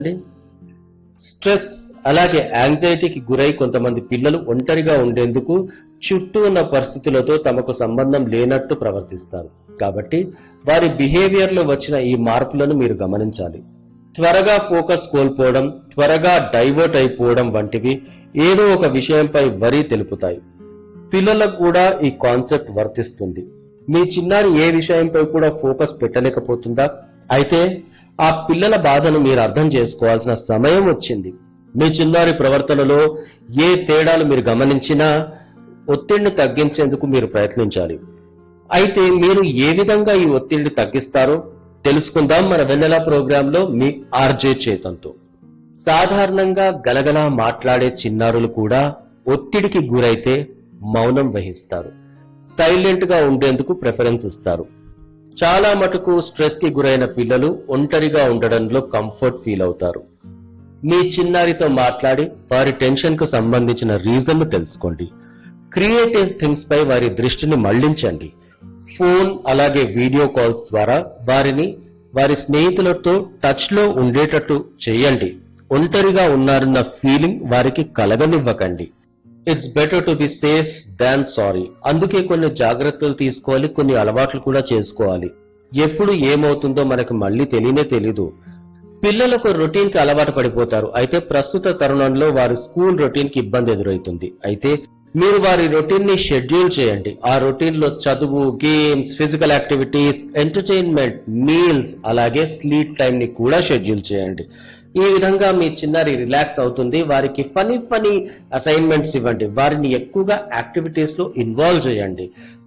stress అలాగే యాంగ్జైటీకి గురై కొంతమంది పిల్లలు ఒంటరిగా ఉండేందుకు చుట్టూ ఉన్న పరిస్థితులతో తమకు సంబంధం లేనట్టు ప్రవర్తిస్తారు కాబట్టి వారి బిహేవియర్ లో వచ్చిన ఈ మార్పులను మీరు గమనించాలి త్వరగా ఫోకస్ కోల్పోవడం త్వరగా డైవర్ట్ అయిపోవడం వంటివి ఏదో ఒక విషయంపై వరి తెలుపుతాయి పిల్లలకు కూడా ఈ కాన్సెప్ట్ వర్తిస్తుంది మీ చిన్నారి ఏ విషయంపై కూడా ఫోకస్ పెట్టలేకపోతుందా అయితే ఆ పిల్లల బాధను మీరు అర్థం చేసుకోవాల్సిన సమయం వచ్చింది మీ చిన్నారి ప్రవర్తనలో ఏ తేడాలు మీరు గమనించినా ఒత్తిడిని తగ్గించేందుకు మీరు ప్రయత్నించాలి అయితే మీరు ఏ విధంగా ఈ ఒత్తిడిని తగ్గిస్తారో తెలుసుకుందాం మన వెన్నెల ప్రోగ్రాంలో మీ ఆర్జే చేతంతో సాధారణంగా గలగలా మాట్లాడే చిన్నారులు కూడా ఒత్తిడికి గురైతే మౌనం వహిస్తారు సైలెంట్ గా ఉండేందుకు ప్రిఫరెన్స్ ఇస్తారు చాలా మటుకు స్ట్రెస్ కి గురైన పిల్లలు ఒంటరిగా ఉండడంలో కంఫర్ట్ ఫీల్ అవుతారు మీ చిన్నారితో మాట్లాడి వారి టెన్షన్ కు సంబంధించిన రీజన్ తెలుసుకోండి క్రియేటివ్ థింగ్స్ పై వారి దృష్టిని మళ్లించండి ఫోన్ అలాగే వీడియో కాల్స్ ద్వారా వారిని వారి స్నేహితులతో టచ్ లో ఉండేటట్టు చేయండి ఒంటరిగా ఉన్నారన్న ఫీలింగ్ వారికి కలగనివ్వకండి it's better to be safe than sorry అందుకే కొన్ని జాగ్రత్తలు తీసుకోవాలి కొన్ని అలవాట్లు కూడా చేసుకోవాలి ఎప్పుడు ఏమవుతుందో మనకు మళ్ళీ తెలియనే తెలీదు పిల్లలకు రొటీన్ కి అలవాటు పడిపోతారు అయితే ప్రస్తుత తరుణంలో వారి స్కూల్ రొటీన్ కి ఇబ్బంది ఎదురవుతుంది అయితే మీరు వారి రొటీన్ ని షెడ్యూల్ చేయండి ఆ రొటీన్ లో చదువు games physical activities entertainment meals అలాగే స్లీప్ టైం ని కూడా షెడ్యూల్ చేయండి ఈ విధంగా మీ చిన్నారి రిలాక్స్ అవుతుంది వారికి ఫనీ ఫనీ అసైన్మెంట్స్ ఇవ్వండి వారిని ఎక్కువగా యాక్టివిటీస్ లో ఇన్వాల్వ్ చేయండి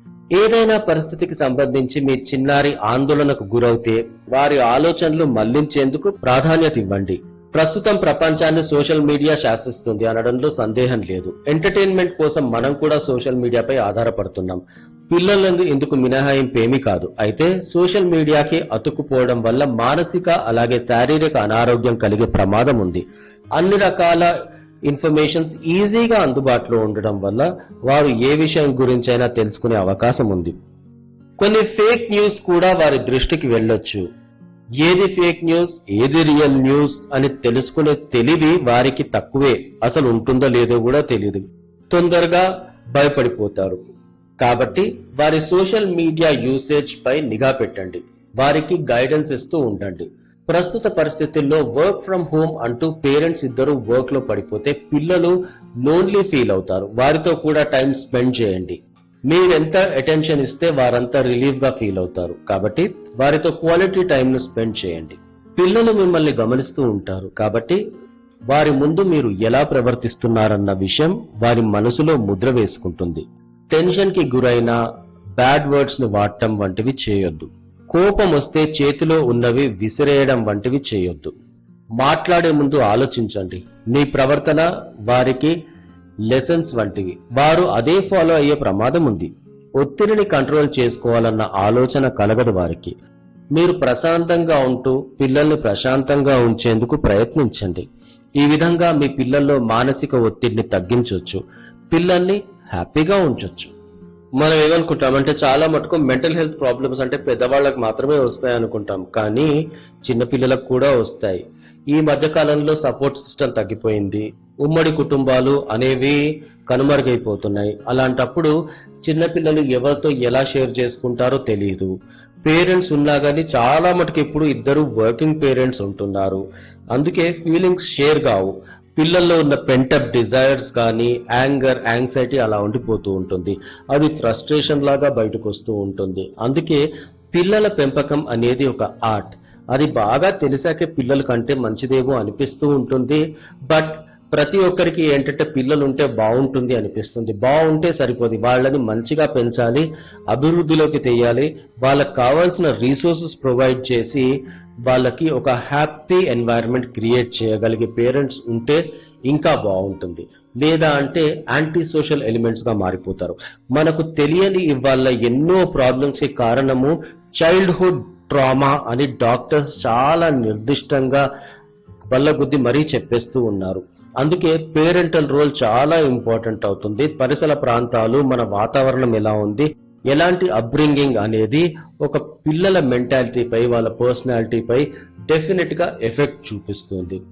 ఏదైనా పరిస్థితికి సంబంధించి మీ చిన్నారి ఆందోళనకు గురవుతే వారి ఆలోచనలు మళ్లించేందుకు ప్రాధాన్యత ఇవ్వండి ప్రస్తుతం ప్రపంచాన్ని సోషల్ మీడియా శాసిస్తుంది అనడంలో సందేహం లేదు ఎంటర్టైన్మెంట్ కోసం మనం కూడా సోషల్ మీడియాపై ఆధారపడుతున్నాం పిల్లలందు ఇందుకు మినహాయింపు ఏమీ కాదు అయితే సోషల్ మీడియాకి అతుక్కుపోవడం వల్ల మానసిక అలాగే శారీరక అనారోగ్యం కలిగే ప్రమాదం ఉంది అన్ని రకాల ఇన్ఫర్మేషన్స్ ఈజీగా అందుబాటులో ఉండడం వల్ల వారు ఏ విషయం గురించైనా తెలుసుకునే అవకాశం ఉంది కొన్ని ఫేక్ న్యూస్ కూడా వారి దృష్టికి వెళ్ళొచ్చు ఏది ఫేక్ న్యూస్ ఏది రియల్ న్యూస్ అని తెలుసుకునే తెలివి వారికి తక్కువే అసలు ఉంటుందో లేదో కూడా తెలియదు తొందరగా భయపడిపోతారు కాబట్టి వారి సోషల్ మీడియా యూసేజ్ పై నిఘా పెట్టండి వారికి గైడెన్స్ ఇస్తూ ఉండండి ప్రస్తుత పరిస్థితుల్లో వర్క్ ఫ్రం హోమ్ అంటూ పేరెంట్స్ ఇద్దరు వర్క్ లో పడిపోతే పిల్లలు లోన్లీ ఫీల్ అవుతారు వారితో కూడా టైం స్పెండ్ చేయండి మీరెంత అటెన్షన్ ఇస్తే వారంతా రిలీఫ్ గా ఫీల్ అవుతారు కాబట్టి వారితో క్వాలిటీ టైం ను స్పెండ్ చేయండి పిల్లలు మిమ్మల్ని గమనిస్తూ ఉంటారు కాబట్టి వారి ముందు మీరు ఎలా ప్రవర్తిస్తున్నారన్న విషయం వారి మనసులో ముద్ర వేసుకుంటుంది టెన్షన్ కి గురైన బ్యాడ్ వర్డ్స్ ను వాడటం వంటివి చేయొద్దు కోపం వస్తే చేతిలో ఉన్నవి విసిరేయడం వంటివి చేయొద్దు మాట్లాడే ముందు ఆలోచించండి మీ ప్రవర్తన వారికి లెసన్స్ వంటివి వారు అదే ఫాలో అయ్యే ప్రమాదం ఉంది ఒత్తిడిని కంట్రోల్ చేసుకోవాలన్న ఆలోచన కలగదు వారికి మీరు ప్రశాంతంగా ఉంటూ పిల్లల్ని ప్రశాంతంగా ఉంచేందుకు ప్రయత్నించండి ఈ విధంగా మీ పిల్లల్లో మానసిక ఒత్తిడిని తగ్గించవచ్చు పిల్లల్ని హ్యాపీగా ఉంచొచ్చు మనం ఏమనుకుంటాం అంటే చాలా మటుకు మెంటల్ హెల్త్ ప్రాబ్లమ్స్ అంటే పెద్దవాళ్ళకి మాత్రమే వస్తాయి అనుకుంటాం కానీ చిన్నపిల్లలకు కూడా వస్తాయి ఈ మధ్య కాలంలో సపోర్ట్ సిస్టమ్ తగ్గిపోయింది ఉమ్మడి కుటుంబాలు అనేవి కనుమరుగైపోతున్నాయి అలాంటప్పుడు చిన్నపిల్లలు ఎవరితో ఎలా షేర్ చేసుకుంటారో తెలియదు పేరెంట్స్ ఉన్నా కానీ చాలా మటుకు ఇప్పుడు ఇద్దరు వర్కింగ్ పేరెంట్స్ ఉంటున్నారు అందుకే ఫీలింగ్స్ షేర్ కావు పిల్లల్లో ఉన్న పెంటప్ డిజైర్స్ కానీ యాంగర్ యాంగ్జైటీ అలా ఉండిపోతూ ఉంటుంది అది ఫ్రస్ట్రేషన్ లాగా బయటకు వస్తూ ఉంటుంది అందుకే పిల్లల పెంపకం అనేది ఒక ఆర్ట్ అది బాగా తెలిసాకే పిల్లల కంటే మంచిదేమో అనిపిస్తూ ఉంటుంది బట్ ప్రతి ఒక్కరికి ఏంటంటే పిల్లలు ఉంటే బాగుంటుంది అనిపిస్తుంది బాగుంటే సరిపోదు వాళ్ళని మంచిగా పెంచాలి అభివృద్ధిలోకి తెయ్యాలి వాళ్ళకి కావాల్సిన రీసోర్సెస్ ప్రొవైడ్ చేసి వాళ్ళకి ఒక హ్యాపీ ఎన్వైరన్మెంట్ క్రియేట్ చేయగలిగే పేరెంట్స్ ఉంటే ఇంకా బాగుంటుంది లేదా అంటే యాంటీ సోషల్ ఎలిమెంట్స్ గా మారిపోతారు మనకు తెలియని ఇవాళ ఎన్నో ప్రాబ్లమ్స్ కి కారణము చైల్డ్హుడ్ ట్రామా అని డాక్టర్స్ చాలా నిర్దిష్టంగా బల్లగుద్ది మరీ చెప్పేస్తూ ఉన్నారు అందుకే పేరెంటల్ రోల్ చాలా ఇంపార్టెంట్ అవుతుంది పరిసర ప్రాంతాలు మన వాతావరణం ఎలా ఉంది ఎలాంటి అప్బ్రింగింగ్ అనేది ఒక పిల్లల మెంటాలిటీపై వాళ్ళ పర్సనాలిటీపై డెఫినెట్ గా ఎఫెక్ట్ చూపిస్తుంది